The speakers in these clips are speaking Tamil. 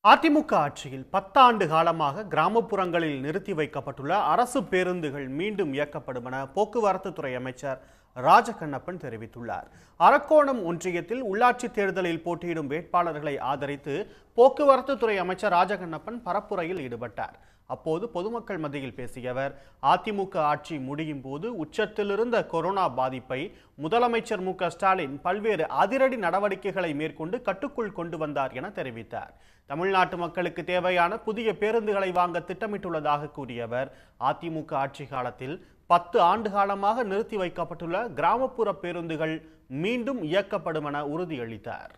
அதிமுக ஆட்சியில் பத்தாண்டு காலமாக கிராமப்புறங்களில் நிறுத்தி வைக்கப்பட்டுள்ள அரசு பேருந்துகள் மீண்டும் இயக்கப்படும் என போக்குவரத்து துறை அமைச்சர் ராஜகண்ணப்பன் தெரிவித்துள்ளார் அரக்கோணம் ஒன்றியத்தில் உள்ளாட்சி தேர்தலில் போட்டியிடும் வேட்பாளர்களை ஆதரித்து போக்குவரத்து துறை அமைச்சர் ராஜகண்ணப்பன் பரப்புரையில் ஈடுபட்டார் அப்போது பொதுமக்கள் மத்தியில் பேசிய அவர் அதிமுக ஆட்சி முடியும் போது உச்சத்தில் இருந்த கொரோனா பாதிப்பை முதலமைச்சர் மு க ஸ்டாலின் பல்வேறு அதிரடி நடவடிக்கைகளை மேற்கொண்டு கட்டுக்குள் கொண்டு வந்தார் என தெரிவித்தார் தமிழ்நாட்டு மக்களுக்கு தேவையான புதிய பேருந்துகளை வாங்க திட்டமிட்டுள்ளதாக கூறிய அவர் அதிமுக ஆட்சி காலத்தில் பத்து ஆண்டு காலமாக நிறுத்தி வைக்கப்பட்டுள்ள கிராமப்புற பேருந்துகள் மீண்டும் இயக்கப்படும் என உறுதியளித்தார்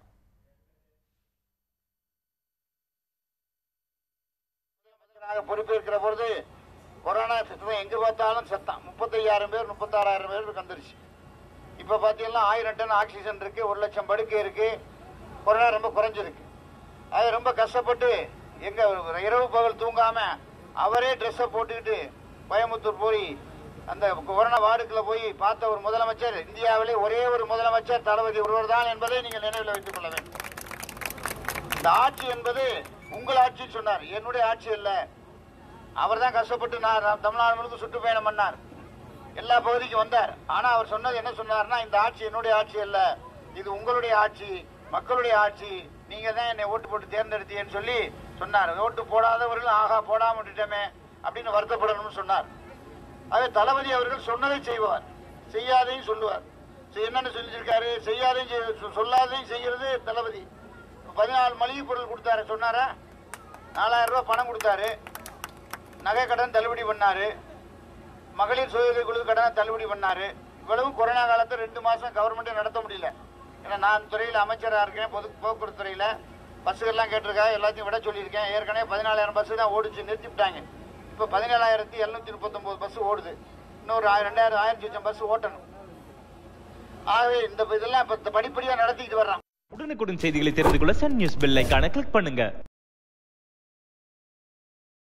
முதலமைச்சராக பொறுப்பேற்கிற பொழுது கொரோனா செத்தவன் எங்க பார்த்தாலும் செத்தான் முப்பத்தையாயிரம் பேர் முப்பத்தாறாயிரம் பேர் வந்துருச்சு இப்ப பாத்தீங்கன்னா ஆயிரம் டன் ஆக்சிஜன் இருக்கு ஒரு லட்சம் படுக்கை இருக்கு கொரோனா ரொம்ப குறைஞ்சிருக்கு அது ரொம்ப கஷ்டப்பட்டு எங்க இரவு பகல் தூங்காம அவரே ட்ரெஸ்ஸை போட்டுக்கிட்டு கோயம்புத்தூர் போய் அந்த கொரோனா வார்டுக்குள்ள போய் பார்த்த ஒரு முதலமைச்சர் இந்தியாவிலே ஒரே ஒரு முதலமைச்சர் தளபதி ஒருவர் தான் என்பதை நீங்கள் நினைவில் வைத்துக் கொள்ள வேண்டும் இந்த ஆட்சி என்பது உங்கள் ஆட்சி சொன்னார் என்னுடைய ஆட்சி இல்ல அவர் தான் கஷ்டப்பட்டு நான் நான் தமிழ்நாடு முழுக்க சுற்றுப்பயணம் பண்ணார் எல்லா பகுதிக்கும் வந்தார் ஆனா அவர் சொன்னது என்ன சொன்னார்னா இந்த ஆட்சி என்னுடைய ஆட்சி அல்ல இது உங்களுடைய ஆட்சி மக்களுடைய ஆட்சி நீங்க தான் என்னை ஓட்டு போட்டு தேர்ந்தெடுத்தீங்கன்னு சொல்லி சொன்னார் ஓட்டு போடாதவர்கள் ஆகா போடாம விட்டுட்டோமே அப்படின்னு வருத்தப்படணும்னு சொன்னார் அதே தளபதி அவர்கள் சொன்னதை செய்வார் செய்யாதையும் சொல்லுவார் சரி, என்னன்னு சொல்லியிருக்காரு செய்யாதையும் செய்ய- சொ- சொல்லாதையும் செய்யறது தளபதி பதினாலு மளிகை பொருள் கொடுத்தாரு சொன்னாரா நாலாயிரம் ரூபாய் பணம் கொடுத்தாரு நகை கடன் தள்ளுபடி பண்ணாரு மகளிர் சுய குழு கடனை தள்ளுபடி பண்ணாரு இவ்வளவு கொரோனா காலத்தை ரெண்டு மாசம் கவர்மெண்ட்டே நடத்த முடியல ஏன்னா நான் துறையில் அமைச்சராக இருக்கேன் பொது போக்குவரத்து துறையில் பஸ்ஸுகள்லாம் கேட்டிருக்காங்க எல்லாத்தையும் விட சொல்லியிருக்கேன் ஏற்கனவே பதினாலாயிரம் பஸ்ஸு தான் ஓடிச்சு நிறுத்திவிட்டாங்க இப்போ பதினேழாயிரத்தி எழுநூத்தி முப்பத்தொம்போது பஸ் ஓடுது இன்னொரு ஆயிரம் ரெண்டாயிரம் ஆயிரத்தி லட்சம் பஸ் ஓட்டணும் ஆகவே இந்த இதெல்லாம் இப்போ படிப்படியாக நடத்திக்கிட்டு வர்றான் உடனுக்குடன் செய்திகளை தெரிந்து கொள்ள சன் நியூஸ் பெல் ஐகானை கிளிக் பண்ணுங்க